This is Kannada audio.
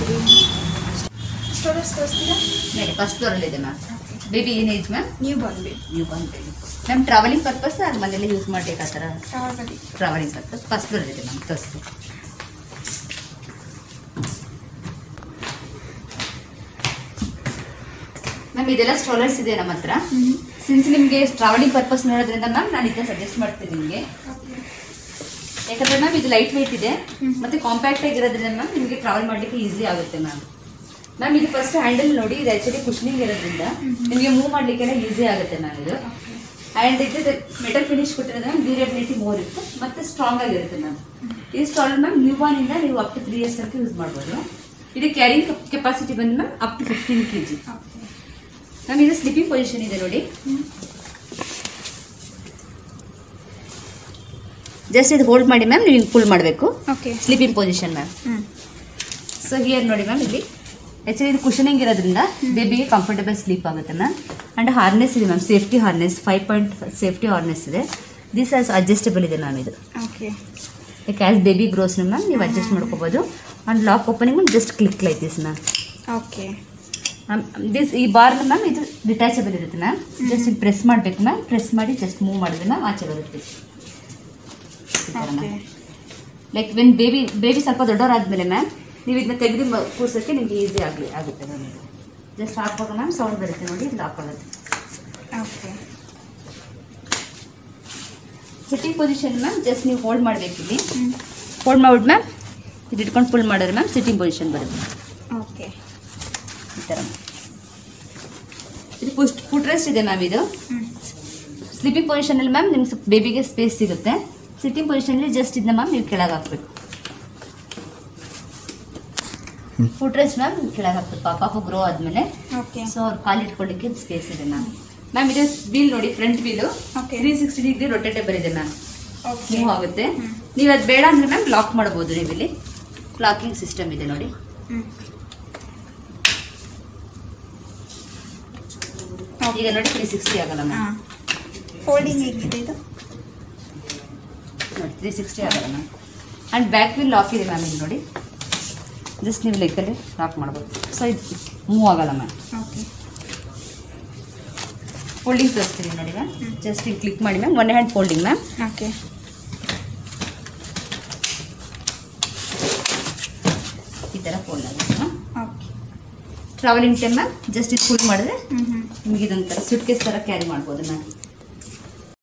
ಸ್ಟೋರೇಜ್ ತೋರಿಸ್ತೀರಾ ನೋಡಿ ಫಸ್ಟ್ ಫ್ಲೋರಲ್ಲಿದೆ ಮ್ಯಾಮ್ ಬೇಬಿ ಏನು ಏಜ್ ಮ್ಯಾಮ್ ನೀವು ಬಂದ್ವಿ ನೀವು ಬಂದು ಮ್ಯಾಮ್ ಟ್ರಾವೆಲಿಂಗ್ ಪರ್ಪಸ್ ಅದು ಮನೇಲಿ ಯೂಸ್ ಮಾಡ್ಬೇಕು ಆ ಥರ travel travelling purpose first floor ಇದೆ ಮ್ಯಾಮ್ ತೋರಿಸಿ ಮ್ಯಾಮ್ ಇದೆಲ್ಲ ಸ್ಟ್ರೋಲರ್ಸ್ ಇದೆ ನಮ್ಮ ಹತ್ರ ಸಿನ್ಸ್ ನಿಮಗೆ ಟ್ರಾವೆಲಿಂಗ್ ಪರ್ಪಸ್ ನೋಡೋದ್ರಿಂದ ಮ್ಯಾಮ್ ನಾನು ಇದನ್ನ ಸಜೆಸ್ಟ್ ಮಾಡ್ತೀನಿ ನಿಮಗೆ ಯಾಕಂದ್ರೆ ಮ್ಯಾಮ್ ಇದು ಲೈಟ್ ವೆಯ್ಟ್ ಇದೆ ಹ್ಮ್. ಮತ್ತೆ ಕಾಂಪ್ಯಾಕ್ಟ್ ಆಗಿರೋದ್ರಿಂದ ಮ್ಯಾಮ್ ನಿಮಗೆ ಟ್ರಾವೆಲ್ ಮಾಡಲಿಕ್ಕೆ ಈಸಿ ಆಗುತ್ತೆ ಮ್ಯಾಮ್ ಮ್ಯಾಮ್ ಇದು ಫಸ್ಟ್ ಹ್ಯಾಂಡಲ್ ನೋಡಿ ಇದು ಆಕ್ಚುಲಿ ಕುಶ್ನಿಂಗ್ ಇರೋದ್ರಿಂದ ನಿಮಗೆ ಮೂವ್ ಮಾಡ್ಲಿಕ್ಕೆಲ್ಲ ಈಸಿ ಆಗುತ್ತೆ ಮ್ಯಾಮ್ ಇದು ಆ್ಯಂಡ್ ಇದು ಮೆಟಲ್ ಫಿನಿಶ್ ಕೊಟ್ಟಿರೋದ್ರಿಂದ ಡ್ಯೂರಬಿಲಿಟಿ ಮೋರ್ ಇರುತ್ತೆ ಮತ್ತೆ ಸ್ಟ್ರಾಂಗ್ ಆಗಿರುತ್ತೆ ಮ್ಯಾಮ್ ಇದು ಸ್ಟಾಲ್ ಮ್ಯಾಮ್ ನ್ಯೂ ಬಾರ್ನ್ ಇಂದ ನೀವು ಅಪ್ ಟು ತ್ರೀ ಇಯರ್ಸ್ ತನಕ ಯೂಸ್ ಮಾಡ್ಬೋದು ಇದು ಕ್ಯಾರಿಂಗ್ ಕೆಪಾಸಿಟಿ ಬಂದು ma'am up to fifteen K G ma'am ಇದು ಸ್ಲಿಪಿಂಗ್ ಪೊಸಿಷನ್ ಇದೆ ನೋಡಿ ಜಸ್ಟ್ ಇದು ಹೋಲ್ಡ್ ಮಾಡಿ ಮ್ಯಾಮ್ ನೀವು ಪುಲ್ ಮಾಡಬೇಕು ಓಕೆ ಸ್ಲೀಪಿಂಗ್ ಪೊಸಿಷನ್ ಮ್ಯಾಮ್ ಹ್ಞೂ ಸೊ ಹಿಯರ್ ನೋಡಿ ಮ್ಯಾಮ್ ಇಲ್ಲಿ ಆ್ಯಕ್ಚುಲಿ ಇದು ಕುಷನಿಂಗ್ ಇರೋದ್ರಿಂದ ಬೇಬಿಗೆ ಕಂಫರ್ಟಬಲ್ ಸ್ಲೀಪ್ ಆಗುತ್ತೆ ಮ್ಯಾಮ್ ಆ್ಯಂಡ್ ಹಾರ್ನೆಸ್ ಇದೆ ma'am safety harness five point safety harness ಇದೆ ದಿಸ್ ಆಸ್ ಅಡ್ಜಸ್ಟಬಲ್ ಇದೆ ಮ್ಯಾಮ್ ಇದು ಓಕೆ ಯಾಕೆ ಆಸ್ ಬೇಬಿ ಗ್ರೋಸ್ನ ಮ್ಯಾಮ್ ನೀವು ಅಡ್ಜಸ್ಟ್ ಮಾಡ್ಕೋಬೋದು and lock opening just click like this ma'am okay ma'am this ಈ ಬಾರ್ನ ಮ್ಯಾಮ್ ಇದು ಡಿಟ್ಯಾಚಬಲ್ ಇರುತ್ತೆ ಮ್ಯಾಮ್ ಜಸ್ಟ್ ಇದು ಪ್ರೆಸ್ ಮಾಡಬೇಕು ಮ್ಯಾಮ್ ಪ್ರೆಸ್ ಮಾಡಿ ಜಸ್ಟ್ ಮೂವ್ ಮಾಡಿದ್ರೆ ಮ್ಯಾಮ್ ಆಚೆ ಬರುತ್ತೆ ಈ ಥರ okay ma'am like when baby baby ಸ್ವಲ್ಪ ದೊಡ್ಡವರಾದ್ಮೇಲೆ ಮ್ಯಾಮ್ ನೀವು ಇದನ್ನ ತೆಗೆದು ಮ- ಕೂರ್ಸೋಕ್ಕೆ ನಿಮಗೆ ಈಸಿ ಆಗಲಿ ಆಗುತ್ತೆ ಮ್ಯಾಮ್ ಜಸ್ಟ್ ಹಾಕುವಾಗ ಮ್ಯಾಮ್ ಸೌಂಡ್ ಬರುತ್ತೆ ನೋಡಿ ಇದು ಹಾಕೊಳ್ಳೋದು okay sitting position ma'am just ನೀವು ಹೋಲ್ಡ್ ಮಾಡಬೇಕು ಇಲ್ಲಿ ಹ್ಞೂ ಹೋಲ್ಡ್ ಮಾಡ್ಬಿಟ್ಟು ಮ್ಯಾಮ್ ಇದು ಇಟ್ಕೊಂಡು ಫುಲ್ ಮಾಡಿದ್ರೆ ಮ್ಯಾಮ್ ಸಿಟ್ಟಿಂಗ್ ಪೊಸಿಷನ್ ಬರುತ್ತೆ ಓಕೆ ಈ ಥರ ಇದು ಪುಸ್ಟ್ ಫುಟ್ ರೆಸ್ಟ್ ಇದೆ ಮ್ಯಾಮ್ ಇದು ಹ್ಞೂ ಸ್ಲೀಪಿಂಗ್ ಪೊಸಿಷನಲ್ಲಿ ಮ್ಯಾಮ್ ನಿಮ್ಗೆ ಬೇಬಿಗೆ ಸ್ಪೇಸ್ ಸಿಗುತ್ತೆ ಸಿಟ್ಟಿಂಗ್ ಪೊಸಿಷನಲ್ಲಿ ಜಸ್ಟ್ ಇದನ್ನ ಮ್ಯಾಮ್ ನೀವು ಕೆಳಗೆ ಹಾಕ್ಬೇಕು ಫುಟ್ ರೆಸ್ಟ್ ಮ್ಯಾಮ್ ಕೆಳಗೆ ಹಾಕ್ಬೇಕು ಪಾಪ ಗ್ರೋ ಆದಮೇಲೆ ಓಕೆ ಸೊ ಅವ್ರು ಕಾಲು ಇಟ್ಕೊಳ್ಳಿಕ್ಕೆ ಸ್ಪೇಸ್ ಇದೆ ಮ್ಯಾಮ್ ಮ್ಯಾಮ್ ಇದು ವೀಲ್ ನೋಡಿ front wheel Okay. Three sixty degree rotatable ಇದೆ ಮ್ಯಾಮ್ ಓಕೆ ಮೂವ್ ಆಗುತ್ತೆ ಹ್ಮ್. ನೀವು ಅದು ಬೇಡ ಅಂದರೆ ಮ್ಯಾಮ್ ಲಾಕ್ ಮಾಡ್ಬೋದು ನೀವು ಇಲ್ಲಿ ಲಾಕಿಂಗ್ ಸಿಸ್ಟಮ್ ಇದೆ ನೋಡಿ ಹ್ಞೂ ಈಗ ನೋಡಿ ತ್ರೀ ಸಿಕ್ಸ್ಟಿ ಆಗಲ್ಲ ಮ್ಯಾಮ್ ಹಾಂ ಫೋಲ್ಡಿಂಗ್ ಹೇಗಿದೆ ಇದು ನೋಡಿ ತ್ರೀ ಸಿಕ್ಸ್ಟಿ ಆಗಲ್ಲ ma'am and back wheel lock ಇದೆ ಮ್ಯಾಮ್ ಇಲ್ಲಿ ನೋಡಿ ಜಸ್ಟ್ ನೀವು ಲೆಕ್ಕಲ್ಲಿ ಲಾಕ್ ಮಾಡ್ಬೋದು ಸೊ ಇದು ಮೂವ್ ಆಗಲ್ಲ ಮ್ಯಾಮ್ ಓಕೆ ಫೋಲ್ಡಿಂಗ್ ತೋರಿಸ್ತೀನಿ ನೋಡಿ ಮ್ಯಾಮ್ ಹ್ಮ್. ಜಸ್ಟ್ ಇಲ್ಲಿ ಕ್ಲಿಕ್ ಮಾಡಿ ma'am one hand folding ma'am okay ಈ ಥರ ಫೋಲ್ಡ್ ಆಗುತ್ತೆ ma'am okay travelling time ma'am just ಇದು ಫುಲ್ ಮಾಡಿದ್ರೆ ಹ್ಞೂ ಹ್ಞೂ ನಿಮಗೆ ಇದೊಂಥರ ಸುಟ್ ಕೇಸ್ ಥರ ಕ್ಯಾರಿ ಮಾಡ್ಬೋದು ಮ್ಯಾಮ್